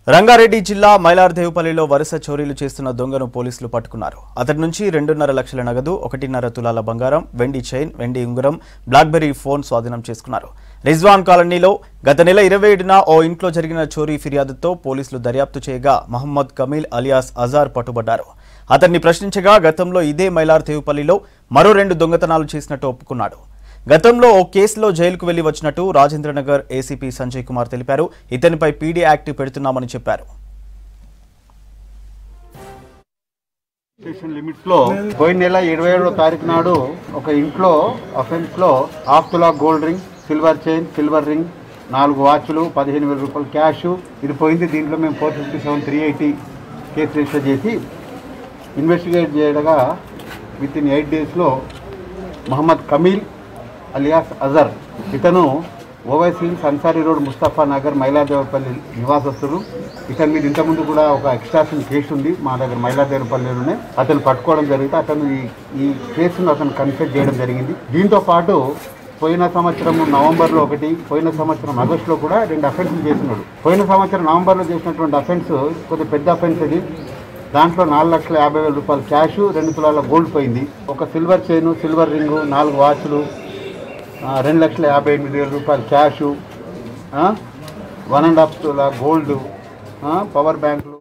రంగారెడ్డి జిల్లా మైలార్దేవుపల్లిలో వరుస చోరీలు చేస్తున్న దొంగను పోలీసులు పట్టుకున్నారు అతడి నుంచి రెండున్నర లక్షల నగదు ఒకటిన్నర తులాల బంగారం వెండి చైన్ వెండి ఉంగరం బ్లాక్బెర్రీ ఫోన్ స్వాధీనం చేసుకున్నారు రిజ్వాన్ కాలనీలో గత నెల ఇరవై ఏడున ఓ ఇంట్లో జరిగిన చోరీ ఫిర్యాదుతో పోలీసులు దర్యాప్తు చేయగా మహమ్మద్ కమీల్ అలియాస్ అజార్ పట్టుబడ్డారు అతన్ని ప్రశ్నించగా గతంలో ఇదే మైలార్దేవుపల్లిలో మరో రెండు దొంగతనాలు చేసినట్టు ఒప్పుకున్నాడు గతంలో ఓ కేసులో జైలుకు వెళ్లి వచ్చినట్టు రాజేంద్రనగర్ ఏసీపీ సంజయ్ కుమార్ తెలిపారు ఇతనిపై పీడీ యాక్ట్ పెడుతున్నామని చెప్పారు స్టేషన్ లిమిట్స్ లో పోయిన నెల ఇరవై ఏడో తారీఖు నాడు ఒక ఇంట్లో అఫెన్స్ లో హాఫ్ తులా gold ring silver chain silver ring నాలుగు వాచ్లు పదిహేను వేల రూపాయలు క్యాష్ ఇది పోయింది దీంట్లో మేము four fifty seven three eighty case register చేసి ఇన్వెస్టిగేట్ చేయగా విత్ ఇన్ ఎయిట్ డేస్లో మహమ్మద్ కమీల్ అలియాస్ అజర్ ఇతను ఓవైసీ అన్సారీ రోడ్ ముస్తఫా నగర్ మైలాదేవపల్లి నివాసస్తుడు ఇతని మీద ఇంతకుముందు కూడా ఒక ఎక్స్ట్రాషన్ కేసు ఉంది మా దగ్గర మైలాదేవపల్లిలోనే అతను పట్టుకోవడం జరిగితే అతను ఈ ఈ కేసును అతను కన్ఫెస్ చేయడం జరిగింది దీంతో పాటు పోయిన సంవత్సరం నవంబర్లో ఒకటి పోయిన సంవత్సరం ఆగస్టులో కూడా రెండు అఫెన్స్లు చేసినాడు పోయిన సంవత్సరం నవంబర్లో చేసినటువంటి అఫెన్స్ కొద్దిగా పెద్ద అఫెన్స్ ఇది దాంట్లో నాలుగు లక్షల యాభై వేల రూపాయలు క్యాష్ రెండు తులాల గోల్డ్ పోయింది ఒక సిల్వర్ చైను సిల్వర్ రింగు నాలుగు వాచ్లు ఆ, రెండు లక్షల యాభై ఎనిమిది వేల రూపాయలు క్యాషు వన్ అండ్ హాఫ్ తులా గోల్డ్ పవర్ బ్యాంకులు